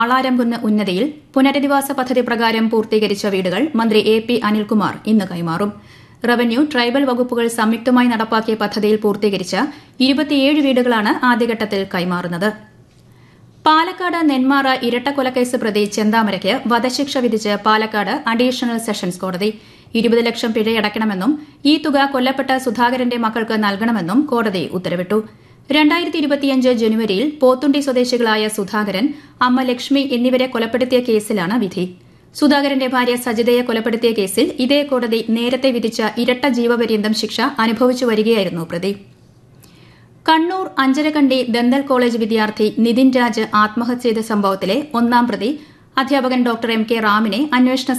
ആളാരംകുന്ന് ഉന്നതിയിൽ പുനരധിവാസ പദ്ധതി പ്രകാരം പൂർത്തീകരിച്ച വീടുകൾ മന്ത്രി എ പി അനിൽകുമാർ ഇന്ന് കൈമാറും റവന്യൂ ട്രൈബൽ വകുപ്പുകൾ സംയുക്തമായി നടപ്പാക്കിയ പദ്ധതിയിൽ പൂർത്തീകരിച്ച ഇരുപത്തിയേഴ് വീടുകളാണ് ആദ്യഘട്ടത്തിൽ കൈമാറുന്നത് പാലക്കാട് നെന്മാറ ഇരട്ടക്കൊലക്കേസ് പ്രതി ചെന്താമരയ്ക്ക് വധശിക്ഷ വിധിച്ച് പാലക്കാട് അഡീഷണൽ സെഷൻസ് കോടതി ഇരുപത് ലക്ഷം പിഴയടയ്ക്കണമെന്നും ഈ തുക കൊല്ലപ്പെട്ട സുധാകരന്റെ മക്കൾക്ക് നൽകണമെന്നും കോടതി ഉത്തരവിട്ടു രണ്ടായിരത്തി ഇരുപത്തിയഞ്ച് ജനുവരിയിൽ പോത്തുണ്ടി സ്വദേശികളായ സുധാകരൻ അമ്മ ലക്ഷ്മി എന്നിവരെ കൊലപ്പെടുത്തിയ കേസിലാണ് വിധി സുധാകരന്റെ ഭാര്യ സജിതയെ കൊലപ്പെടുത്തിയ കേസിൽ ഇതേ കോടതി നേരത്തെ വിധിച്ച ഇരട്ട ജീവപര്യന്തം ശിക്ഷ അനുഭവിച്ചു വരികയായിരുന്നു പ്രതി കണ്ണൂർ അഞ്ചരക്കണ്ടി ദന്തൽ കോളേജ് വിദ്യാർത്ഥി നിതിൻ രാജ് ആത്മഹത്യ ചെയ്ത സംഭവത്തിലെ ഒന്നാം പ്രതി അധ്യാപകൻ ഡോക്ടർ എം കെ റാമിനെ അന്വേഷണ